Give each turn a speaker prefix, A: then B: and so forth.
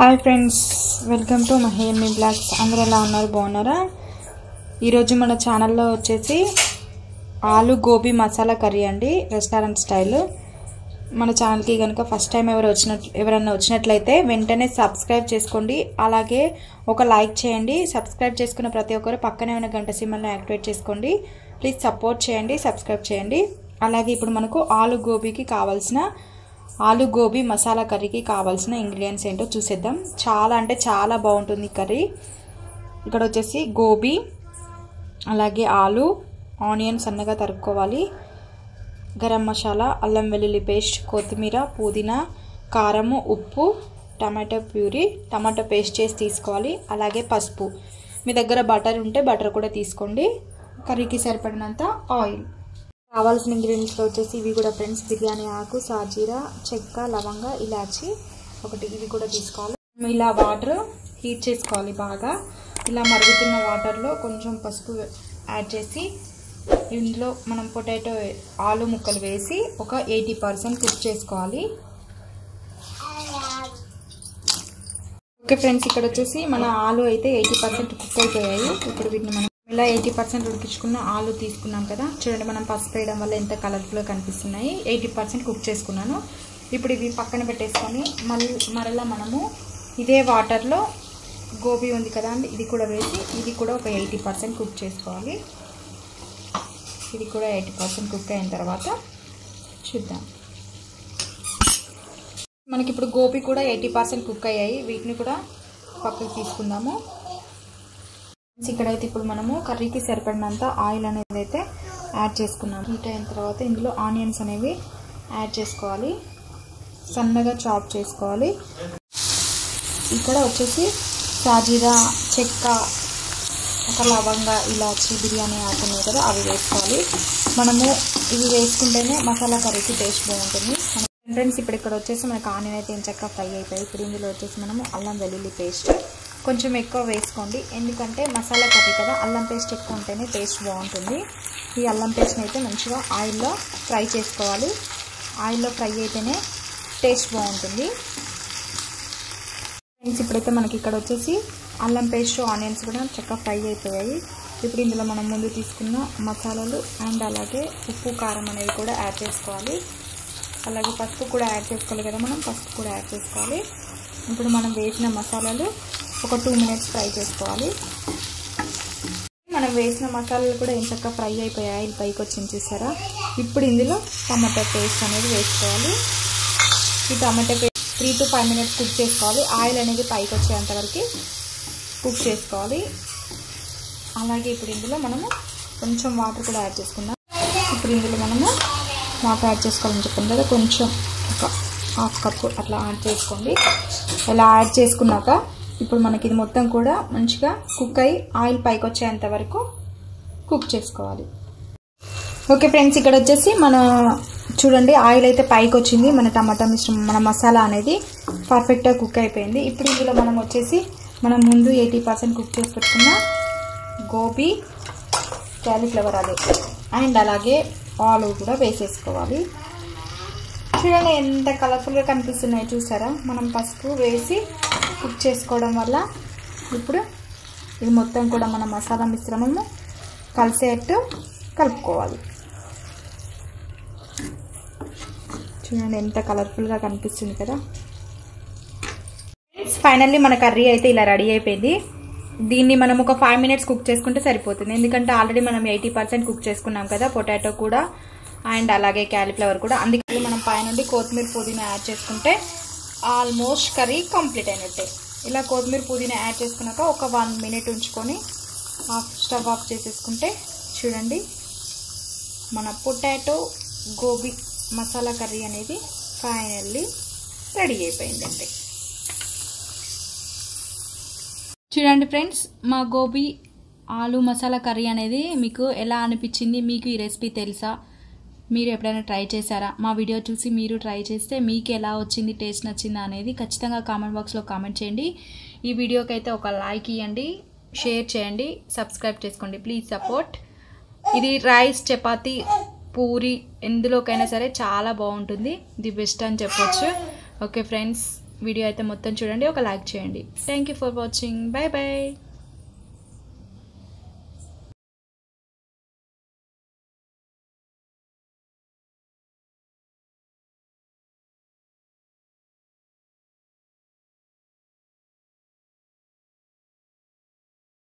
A: hi friends welcome to Mahemi blogs అందరూ ఎలా ఉన్నారు బాగున్నారా ఈరోజు మన ఛానల్లో వచ్చేసి ఆలు గోబీ మసాలా కర్రీ అండి రెస్టారెంట్ స్టైల్ మన ఛానల్కి కనుక ఫస్ట్ టైం ఎవరు వచ్చినట్ ఎవరైనా వచ్చినట్లయితే వెంటనే సబ్స్క్రైబ్ చేసుకోండి అలాగే ఒక లైక్ చేయండి సబ్స్క్రైబ్ చేసుకున్న ప్రతి ఒక్కరు పక్కనే ఉన్న గంట సిమ్మల్ని యాక్టివేట్ చేసుకోండి ప్లీజ్ సపోర్ట్ చేయండి సబ్స్క్రైబ్ చేయండి అలాగే ఇప్పుడు మనకు ఆలు గోబీకి కావాల్సిన ఆలు గోబీ మసాలా కర్రీకి కావాల్సిన ఇంగ్రీడియంట్స్ ఏంటో చూసేద్దాం చాలా అంటే చాలా బాగుంటుంది ఈ కర్రీ ఇక్కడ వచ్చేసి గోబీ అలాగే ఆలు ఆనియన్ సన్నగా తరుక్కోవాలి గరం మసాలా అల్లం వెల్లుల్లి పేస్ట్ కొత్తిమీర పుదీనా కారము ఉప్పు టమాటో ప్యూరీ టమాటో పేస్ట్ చేసి తీసుకోవాలి అలాగే పసుపు మీ దగ్గర బటర్ ఉంటే బటర్ కూడా తీసుకోండి కర్రీకి సరిపడినంత ఆయిల్ కావాల్సిన ఇంగ్రీడియంట్స్లో వచ్చేసి ఇవి కూడా ఫ్రెండ్స్ బిర్యానీ ఆకు సాజీరా చెక్క లవంగ ఇలాచి ఒకటి ఇవి కూడా తీసుకోవాలి ఇలా వాటర్ హీట్ చేసుకోవాలి బాగా ఇలా మరుగుతున్న వాటర్లో కొంచెం పసుపు యాడ్ చేసి ఇందులో మనం పొటాటో ఆలు ముక్కలు వేసి ఒక ఎయిటీ పర్సెంట్ కుక్ చేసుకోవాలి ఓకే ఫ్రెండ్స్ ఇక్కడ వచ్చేసి మన ఆలు అయితే ఎయిటీ పర్సెంట్ కుక్ అయిపోయాయి ఇప్పుడు వీటిని మనం ఇలా ఎయిటీ పర్సెంట్ ఉడికించుకున్న ఆలు తీసుకున్నాం కదా చూడండి మనం పసుపు వేయడం వల్ల ఎంత కలర్ఫుల్గా కనిపిస్తున్నాయి ఎయిటీ పర్సెంట్ కుక్ చేసుకున్నాను ఇప్పుడు ఇవి పక్కన పెట్టేసుకొని మళ్ళీ మరలా మనము ఇదే వాటర్లో గోబీ ఉంది కదా అండి ఇది కూడా వేసి ఇది కూడా ఒక ఎయిటీ పర్సెంట్ కుక్ చేసుకోవాలి ఇది కూడా ఎయిటీ పర్సెంట్ కుక్ అయిన తర్వాత చూద్దాం మనకి ఇప్పుడు గోబీ కూడా ఎయిటీ పర్సెంట్ కుక్ అయ్యాయి వీటిని కూడా పక్కకి తీసుకుందాము ఇక్కడైతే ఇప్పుడు మనము కర్రీకి సరిపడినంత ఆయిల్ అనేది అయితే యాడ్ చేసుకున్నాము హీట్ అయిన తర్వాత ఇందులో ఆనియన్స్ అనేవి యాడ్ చేసుకోవాలి సన్నగా చాప్ చేసుకోవాలి ఇక్కడ వచ్చేసి సాజీరా చెక్క ఒక లవంగ ఇలాచి బిర్యానీ ఆకు ఉన్నాయి కదా అవి వేసుకోవాలి మనము ఇవి వేసుకుంటేనే మసాలా కర్రీకి టేస్ట్ బాగుంటుంది ఫ్రెండ్స్ ఇప్పుడు ఇక్కడ వచ్చేసి మనకు ఆనియన్ అయితే చక్కగా ఫ్రై అయిపోయి ఇప్పుడు ఇందులో వచ్చేసి మనము అల్లం వెల్లుల్లి పేస్ట్ కొంచెం ఎక్కువ వేసుకోండి ఎందుకంటే మసాలా కర్రీ కదా అల్లం పేస్ట్ ఎక్కువ ఉంటేనే టేస్ట్ బాగుంటుంది ఈ అల్లం పేస్ట్ని అయితే మంచిగా ఆయిల్లో ఫ్రై చేసుకోవాలి ఆయిల్లో ఫ్రై అయితేనే టేస్ట్ బాగుంటుంది ఫ్రెండ్స్ ఇప్పుడైతే మనకి ఇక్కడ వచ్చేసి అల్లం పేస్ట్ ఆనియన్స్ కూడా చక్కగా ఫ్రై అయిపోయాయి ఇప్పుడు ఇందులో మనం ముందు తీసుకున్న మసాలాలు అండ్ అలాగే ఉప్పు కారం అనేవి కూడా యాడ్ చేసుకోవాలి అలాగే పసుపు కూడా యాడ్ చేసుకోవాలి కదా మనం పసుపు కూడా యాడ్ చేసుకోవాలి ఇప్పుడు మనం వేసిన మసాలాలు ఒక టూ మినిట్స్ ఫ్రై చేసుకోవాలి మనం వేసిన మసాలాలు కూడా ఏం చక్కగా ఫ్రై అయిపోయాయి ఆయిల్ పైకి వచ్చింది చూసారా ఇప్పుడు ఇందులో టమాటా పేస్ట్ అనేది వేసుకోవాలి ఈ టమాటా paste three to five minutes cook చేసుకోవాలి ఆయిల్ అనేది పైకి వచ్చేంత వరకు కుక్ చేసుకోవాలి అలాగే ఇప్పుడు ఇందులో మనము కొంచెం వాటర్ కూడా యాడ్ చేసుకుందాం ఇప్పుడు ఇందులో మనము వాటర్ యాడ్ చేసుకోవాలని చెప్పాను కదా కొంచెం ఒక హాఫ్ కప్ అట్లా యాడ్ చేసుకోండి ఇలా యాడ్ చేసుకున్నాక ఇప్పుడు మనకి ఇది మొత్తం కూడా మంచిగా కుక్ అయ్యి ఆయిల్ పైకి వచ్చేంత వరకు కుక్ చేసుకోవాలి ఓకే ఫ్రెండ్స్ ఇక్కడ వచ్చేసి మన చూడండి ఆయిల్ అయితే పైకి వచ్చింది మన టమాటా మిశ్రమం మన మసాలా అనేది పర్ఫెక్ట్గా కుక్ అయిపోయింది ఇప్పుడు ఇందులో మనం వచ్చేసి మనం ముందు ఎయిటీ పర్సెంట్ కుక్ చేసి పెట్టుకున్న గోబీ క్యాలీఫ్లవర్ అదే అండ్ అలాగే ఆలు కూడా వేసేసుకోవాలి చూడండి ఎంత కలర్ఫుల్గా కనిపిస్తున్నాయి చూసారా మనం పసుపు వేసి కుక్ చేసుకోవడం వల్ల ఇప్పుడు ఇది మొత్తం కూడా మన మసాలా మిశ్రమము కలిసేట్టు కలుపుకోవాలి చూడండి ఎంత కలర్ఫుల్గా కనిపిస్తుంది కదా ఫైనల్లీ మన కర్రీ అయితే ఇలా రెడీ అయిపోయింది దీన్ని మనం ఒక ఫైవ్ మినిట్స్ కుక్ చేసుకుంటే సరిపోతుంది ఎందుకంటే ఆల్రెడీ మనం ఎయిటీ పర్సెంట్ కుక్ చేసుకున్నాం కదా పొటాటో కూడా అండ్ అలాగే క్యాలీఫ్లవర్ కూడా అందుకని మనం పైనుండి కొత్తిమీర పుదీనా యాడ్ చేసుకుంటే ఆల్మోస్ట్ కర్రీ కంప్లీట్ అయినట్టే ఇలా కొత్తిమీర పుదీనా యాడ్ చేసుకున్నాక ఒక వన్ మినిట్ ఉంచుకొని ఆఫ్ స్టవ్ ఆఫ్ చేసేసుకుంటే చూడండి మన పొటాటో గోబీ మసాలా కర్రీ అనేది ఫైనల్లీ రెడీ అయిపోయిందండి చూడండి ఫ్రెండ్స్ మా గోబీ ఆలు మసాలా కర్రీ అనేది మీకు ఎలా అనిపించింది మీకు ఈ రెసిపీ తెలుసా మీరు ఎప్పుడైనా ట్రై చేశారా మా వీడియో చూసి మీరు ట్రై చేస్తే మీకు ఎలా వచ్చింది టేస్ట్ నచ్చిందా అనేది ఖచ్చితంగా కామెంట్ బాక్స్లో కామెంట్ చేయండి ఈ వీడియోకి అయితే ఒక లైక్ ఇవ్వండి షేర్ చేయండి సబ్స్క్రైబ్ చేసుకోండి ప్లీజ్ సపోర్ట్ ఇది రైస్ చపాతీ పూరి ఎందులోకైనా సరే చాలా బాగుంటుంది ది బెస్ట్ అని చెప్పొచ్చు ఓకే ఫ్రెండ్స్ వీడియో అయితే మొత్తం చూడండి ఒక లైక్ చేయండి thank you for watching bye bye